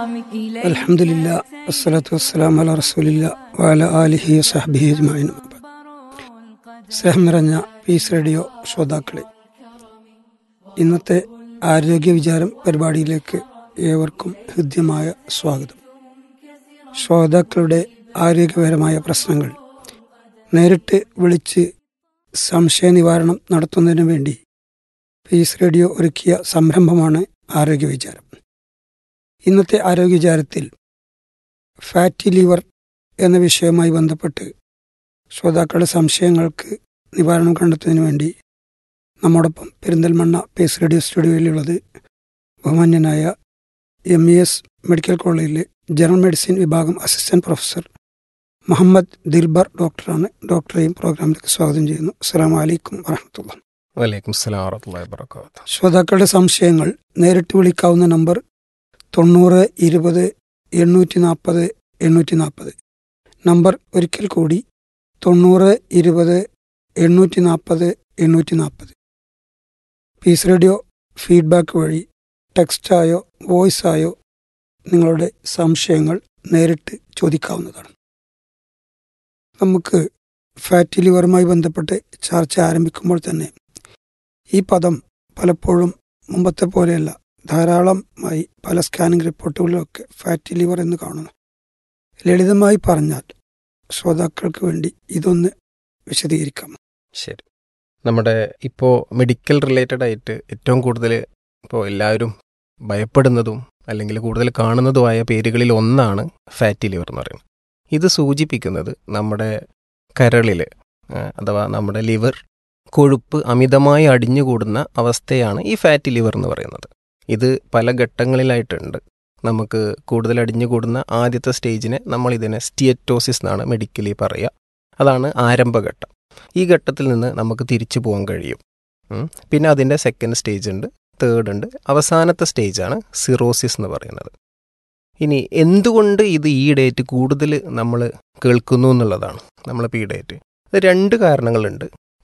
അലഹമില്ല വസ്സലാത്തു വസ്സലാം അല റസൂലില്ല വാല ആലിഹി സഹബിഹി അജ്മായിൻ സ്നേഹം നിറഞ്ഞ പീസ് റേഡിയോ ശ്രോതാക്കളെ ഇന്നത്തെ ആരോഗ്യ വിചാരം പരിപാടിയിലേക്ക് ഏവർക്കും ഹൃദ്യമായ സ്വാഗതം ശ്രോതാക്കളുടെ ആരോഗ്യപരമായ പ്രശ്നങ്ങൾ നേരിട്ട് വിളിച്ച് സംശയ നിവാരണം നടത്തുന്നതിനു വേണ്ടി പീസ് റേഡിയോ ഒരുക്കിയ സംരംഭമാണ് ആരോഗ്യ വിചാരം ഇന്നത്തെ ആരോഗ്യ വിചാരത്തിൽ ഫാറ്റി ലിവർ എന്ന വിഷയവുമായി ബന്ധപ്പെട്ട് ശ്രോതാക്കളുടെ സംശയങ്ങൾക്ക് നിവാരണം കണ്ടെത്തുന്നതിന് വേണ്ടി നമ്മോടൊപ്പം പെരിന്തൽമണ്ണ പേസ് റേഡിയോ സ്റ്റുഡിയോയിലുള്ളത് ബഹുമാന്യനായ എം ഇ എസ് മെഡിക്കൽ കോളേജിലെ ജനറൽ മെഡിസിൻ വിഭാഗം അസിസ്റ്റന്റ് പ്രൊഫസർ മുഹമ്മദ് ദിൽബർ ഡോക്ടറാണ് ഡോക്ടറെയും പ്രോഗ്രാമിലേക്ക് സ്വാഗതം ചെയ്യുന്നു അസ്സാം വലൈക്കും വറഹമത്തുള്ള വലൈക്കും സ്ലാം വറഹമുല്ലാ വാബർക്കാത്തു ശ്രോതാക്കളുടെ സംശയങ്ങൾ നേരിട്ട് വിളിക്കാവുന്ന നമ്പർ തൊണ്ണൂറ് ഇരുപത് എണ്ണൂറ്റി നാൽപ്പത് എണ്ണൂറ്റി നാൽപ്പത് നമ്പർ ഒരിക്കൽ കൂടി തൊണ്ണൂറ് ഇരുപത് എണ്ണൂറ്റി നാൽപ്പത് എണ്ണൂറ്റി നാൽപ്പത് പീസ് റേഡിയോ ഫീഡ്ബാക്ക് വഴി ടെക്സ്റ്റായോ വോയിസായോ നിങ്ങളുടെ സംശയങ്ങൾ നേരിട്ട് ചോദിക്കാവുന്നതാണ് നമുക്ക് ഫാറ്റി ലിവറുമായി ബന്ധപ്പെട്ട് ചർച്ച ആരംഭിക്കുമ്പോൾ തന്നെ ഈ പദം പലപ്പോഴും മുമ്പത്തെ പോലെയല്ല ധാരാളമായി പല സ്കാനിംഗ് റിപ്പോർട്ടുകളിലൊക്കെ ഫാറ്റി ലിവർ എന്ന് കാണുന്നു ലളിതമായി പറഞ്ഞാൽ ശ്രോതാക്കൾക്ക് വേണ്ടി ഇതൊന്ന് വിശദീകരിക്കാം ശരി നമ്മുടെ ഇപ്പോൾ മെഡിക്കൽ റിലേറ്റഡ് ആയിട്ട് ഏറ്റവും കൂടുതൽ ഇപ്പോൾ എല്ലാവരും ഭയപ്പെടുന്നതും അല്ലെങ്കിൽ കൂടുതൽ കാണുന്നതുമായ പേരുകളിൽ ഒന്നാണ് ഫാറ്റി ലിവർ എന്ന് പറയുന്നത് ഇത് സൂചിപ്പിക്കുന്നത് നമ്മുടെ കരളിൽ അഥവാ നമ്മുടെ ലിവർ കൊഴുപ്പ് അമിതമായി അടിഞ്ഞുകൂടുന്ന അവസ്ഥയാണ് ഈ ഫാറ്റി ലിവർ എന്ന് പറയുന്നത് ഇത് പല ഘട്ടങ്ങളിലായിട്ടുണ്ട് നമുക്ക് കൂടുതൽ അടിഞ്ഞുകൂടുന്ന ആദ്യത്തെ സ്റ്റേജിനെ നമ്മൾ ഇതിനെ സ്റ്റിയറ്റോസിസ് എന്നാണ് മെഡിക്കലി പറയുക അതാണ് ആരംഭഘട്ടം ഈ ഘട്ടത്തിൽ നിന്ന് നമുക്ക് തിരിച്ചു പോകാൻ കഴിയും ഉം. പിന്നെ അതിൻ്റെ സെക്കൻഡ് സ്റ്റേജ് ഉണ്ട് തേർഡ് ഉണ്ട് അവസാനത്തെ സ്റ്റേജാണ് സിറോസിസ് എന്ന് പറയുന്നത് ഇനി എന്തുകൊണ്ട് ഇത് ഈ ഡേറ്റ് കൂടുതൽ നമ്മൾ കേൾക്കുന്നു എന്നുള്ളതാണ് നമ്മളിപ്പോൾ ഈ ഡേറ്റ് ഇത് രണ്ട് കാരണങ്ങളുണ്ട്